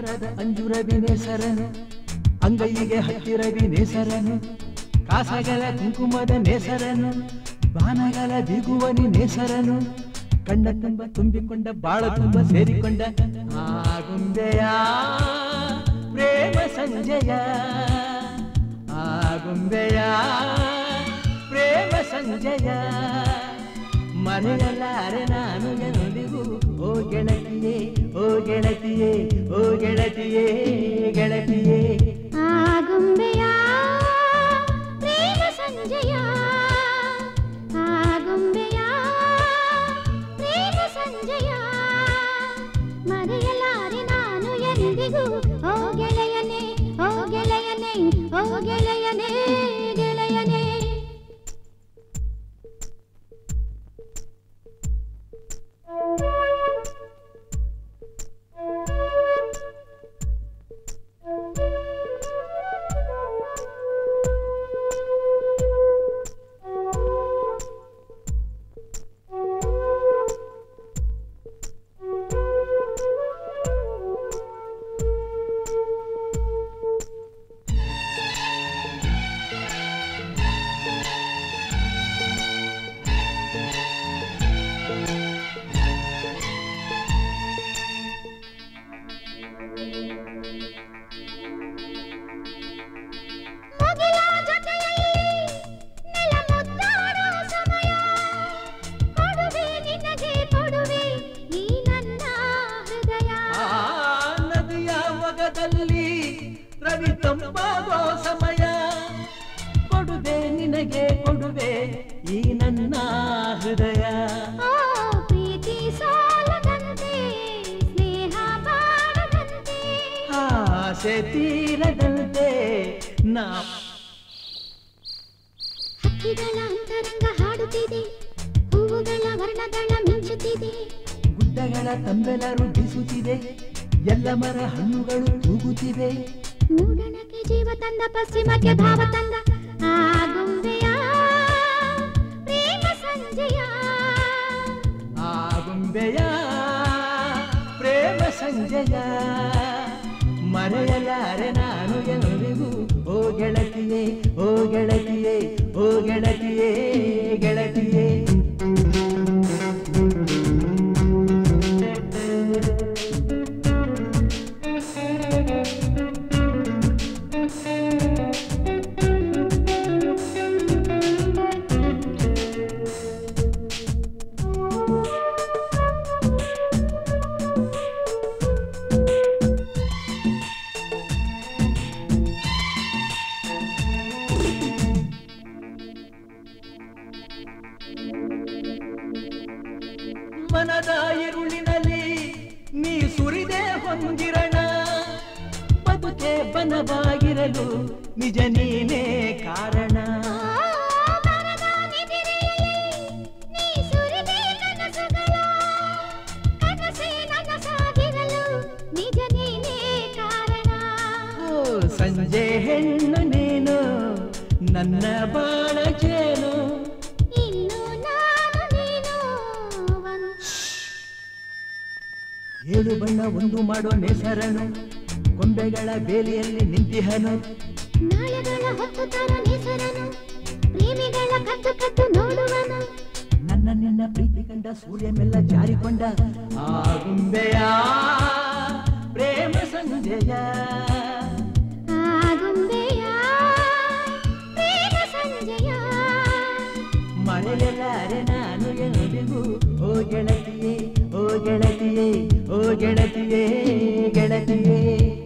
ಹಾರದ ಅಂಜುರವಿ ನೇಸರನು ಅಂಗೈಗೆ ಹತ್ತಿರವಿ ನೇಸರನು ಕಾಸಗಲ ಕುಂಕುಮದ ನೇಸರನು ಬಾನಗಲ ದಿಗುವನಿ ನೇಸರನು ಕಣ್ಣ ತುಂಬ ತುಂಬಿಕೊಂಡ ಬಾಳ ತುಂಬ ಸೇರಿಕೊಂಡ ಆಗುಂಬೆಯ ಪ್ರೇಮ ಸಂಜಯ ಆಗುಂಬೆಯ ಪ್ರೇಮ ಸಂಜಯ ಮರೆಯಲಾರೆ ನಾನು ಎನ್ನುವುದಿಗೂ ಓ ಗೆಳತಿಯೇ ಓ ಗೆಳತಿಯೇ ಓ ಗೆಳತಿಯೇ ಗೆಳತಿಯೇ ಆಗುಂಬೆಯ ಪ್ರೇಮ ಸಂಜಯ ಆಗುಂಬೆಯ ಪ್ರೇಮ ಸಂಜಯ ಮರೆಯಲಾರೆ ನಾನು ಎಂದಿಗೂ ಓ ಗೆಳೆಯನೇ ಓ ಗೆಳೆಯನೇ ಓ ಗೆಳೆಯನೇ ಗೆಳೆಯನೇ ಮುಗಿಲ ಜೊತೆಯಲ್ಲಿ ನೆಲ ಮುದ್ದಾಡೋ ಸಮಯ ಕೊಡುವೆ ನಿನಗೆ ಕೊಡುವೆ ಈ ನನ್ನ ಹೃದಯ ಆ ನದಿಯ ಒಗದಲ್ಲಿ ರವಿ ತಂಪಾಗೋ ಸಮಯ ಕೊಡುವೆ ನಿನಗೆ ಕೊಡುವೆ ಈ ನನ್ನ ಹೃದಯ ಓ ಪ್ರೀತಿ ಸಾಲದಂತೆ ಸ್ನೇಹ ಬಾಡದಂತೆ ಆಸೆ ತೀರದಂತೆ ನಾ ಹಕ್ಕಿಗಳ ಅಂತರಂಗ ಹಾಡುತ್ತಿದೆ ಹೂವುಗಳ ವರ್ಣಗಳ ಮಿಂಚುತ್ತಿದೆ ಗುಡ್ಡಗಳ ತಂಬೆಲರು ಬೀಸುತ್ತಿದೆ ಎಲ್ಲ ಮರ ಹಣ್ಣುಗಳು ತೂಗುತ್ತಿವೆ ಮೂಡಣಕ್ಕೆ ಜೀವ ತಂದ ಪಶ್ಚಿಮಕ್ಕೆ ಭಾವ ತಂದ ಆಗುಂಬೆಯ ಪ್ರೇಮ ಸಂಜಯ ಆಗುಂಬೆಯ ಪ್ರೇಮ ಸಂಜಯ ಮರೆಯಲಾರೆ ನಾನು ಎನ್ನುವಿಗೂ ಓ ಗೆಳತಿಯೇ ಓ ಗೆಳತಿಯೇ ಓ ಗೆಳತಿಯೇ ಗೆಳತಿಯೇ ಮನದ ಇರುಳಿನಲ್ಲಿ ನೀ ಸುರಿದೆ ಹೊಂದಿರಣ ಬದುಕೆ ಬನವಾಗಿರಲು ನಿಜ ನೀನೇ ಕಾರಣ ಮರದ ನಿದಿರೆಯಲ್ಲಿ ನೀ ಸುರಿದೆ ಕನಸುಗಳ ಕನಸೇ ನನಸಾಗಿರಲು ನಿಜ ನೀನೇ ಕಾರಣ ಓ ಸಂಜೆ ಹೆಣ್ಣು ನೀನು ನನ್ನ ಬಾಳ ಜೇನು ಇನ್ನು ನಾನು ನೀನು ಒಂದು ಏಳು ಬಣ್ಣ ಒಂದು ಮಾಡೋ ನೆಸರನು ಕೊಂಬೆಗಳ ಬೇಲಿಯಲ್ಲಿ ನಿಂತಿಹನು ನಾಳೆಗಳ ಹೊತ್ತು ತರ ನೆಸರನು ಪ್ರೇಮಿಗಳ ಕತ್ತು ಕತ್ತು ನೋಡುವನು ನನ್ನ ನಿನ್ನ ಪ್ರೀತಿ ಕಂಡ ಸೂರ್ಯ ಮೆಲ್ಲ ಜಾರಿಕೊಂಡ ಆಗುಂಬೆಯ ಪ್ರೇಮ ಸಂಜಯ ಆಗುಂಬೆಯ ಪ್ರೇಮ ಸಂಜಯ ಮರೆಯಲಾರೆ ನಾನು ಎನ್ನುವಿಗೂ ಓ ಗೆಳತಿಯೇ ಓ ಗೆಳತಿಯೇ ಓ ಗೆಳತಿಯೇ ಗೆಳತಿಯೇ